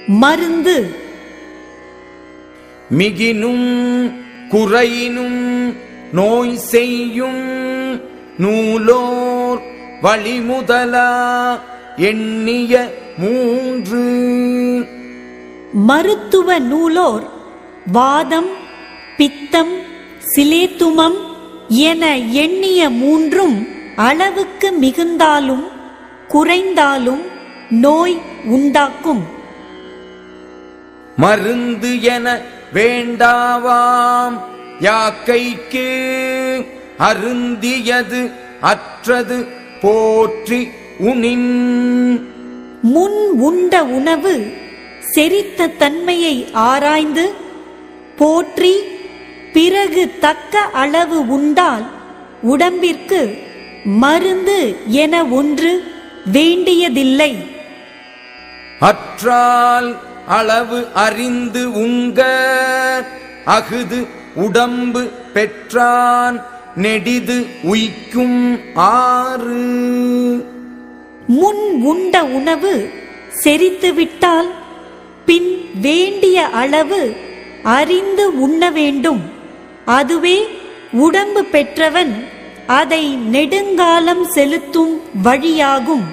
மருந்து மிகினும் குறையினும் நோய் செய்யும் நூலோர் வழிமுதலா எண்ணிய மூன்று மருத்துவ நூலோர் வாதம் பித்தம் சிலேத்துமம் என எண்ணிய மூன்றும் அளவுக்கு மிகுந்தாலும் குறைந்தாலும் நோய் உண்டாக்கும் மருந்து என வேண்டாவாம் யாக்கைக்கு அருந்தியது அற்றது போற்றி உணின் முன் உண்ட உணவு செரித்த தன்மையை ஆராய்ந்து போற்றி பிறகு தக்க அளவு உண்டால் உடம்பிற்கு மருந்து என ஒன்று வேண்டியதில்லை அற்றால் அளவு அறிந்து உங்க அகுது உடம்பு பெற்றான் நெடிது உய்க்கும் ஆறு முன் உண்ட உணவு செரித்துவிட்டால் பின் வேண்டிய அளவு அறிந்து உண்ண வேண்டும் அதுவே உடம்பு பெற்றவன் அதை நெடுங்காலம் செலுத்தும் வழியாகும்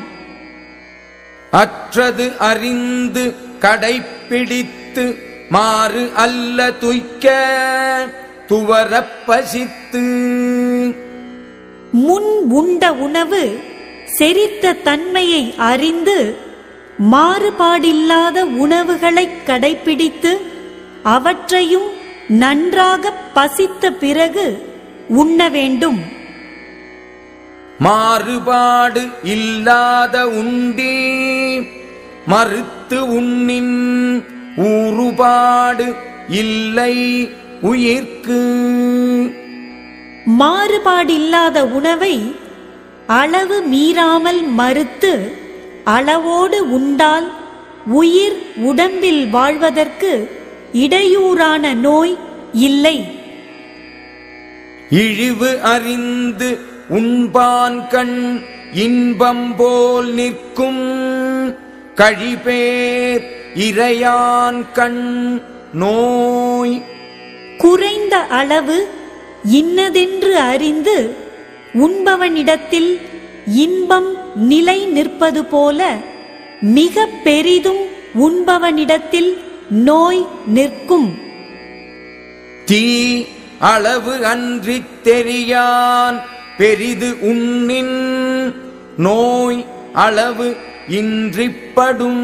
அற்றது அறிந்து கடைப்பிடித்து மாறு அல்ல துய்க்க துவரப் பசித்து முன் உண்ட உணவு செரித்த தன்மையை அறிந்து மாறுபாடில்லாத உணவுகளைக் கடைப்பிடித்து அவற்றையும் நன்றாக பசித்த பிறகு உண்ண வேண்டும் மாறுபாடு இல்லாத உண்டி மறுத்து உண்ணின் ஊறுபாடு இல்லை உயிர்க்கு மாறுபாடில்லாத உணவை அளவு மீறாமல் மறுத்து அளவோடு உண்டால் உயிர் உடம்பில் வாழ்வதற்கு இடையூறான நோய் இல்லை இழிவு அறிந்து உண்பான் கண் இன்பம் போல் நிற்கும் கழிபேர் இறையான் கண் நோய் குறைந்த அளவு இன்னதென்று அறிந்து உண்பவனிடத்தில் இன்பம் நிலை நிற்பது போல மிக பெரிதும் உண்பவனிடத்தில் நோய் நிற்கும் தீ அளவு அன்றித் தெரியான் பெரிது உண்ணின் நோய் அளவு இன்றிப்படும்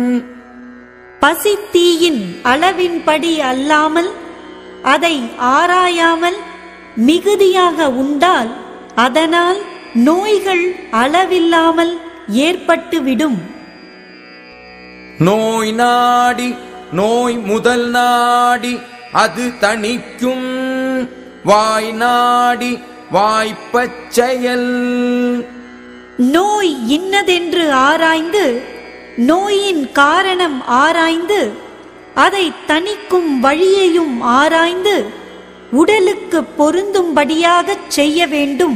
பசித்தீயின் அளவின்படி அல்லாமல் அதை ஆராயாமல் மிகுதியாக உண்டால் அதனால் நோய்கள் அளவில்லாமல் ஏற்பட்டுவிடும் நோய் நாடி நோய் முதல் நாடி அது தணிக்கும் வாய் நாடி வாய்ப்பச் செயல் நோய் இன்னதென்று ஆராய்ந்து நோயின் காரணம் ஆராய்ந்து அதை தணிக்கும் வழியையும் ஆராய்ந்து உடலுக்கு பொருந்தும்படியாகச் செய்ய வேண்டும்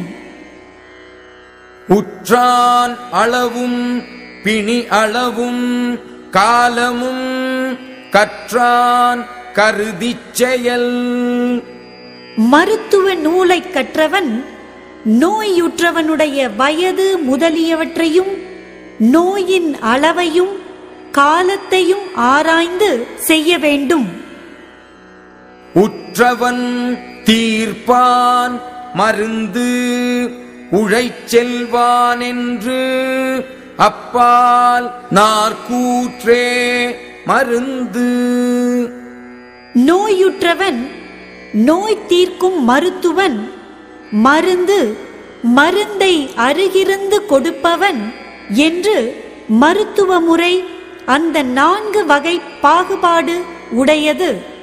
உற்றான் அளவும் பிணி அளவும் காலமும் கற்றான் கருதிச் செயல் மருத்துவ நூலைக் கற்றவன் நோயுற்றவனுடைய வயது முதலியவற்றையும் நோயின் அளவையும் காலத்தையும் ஆராய்ந்து செய்ய வேண்டும் உற்றவன் தீர்ப்பான் மருந்து உழைச்செல்வான் என்று அப்பால் நாற்கூற்றே மருந்து நோயுற்றவன் நோய் தீர்க்கும் மருத்துவன் மருந்து மருந்தை அருகிருந்து கொடுப்பவன் என்று மருத்துவ முறை அந்த நான்கு வகை பாகுபாடு உடையது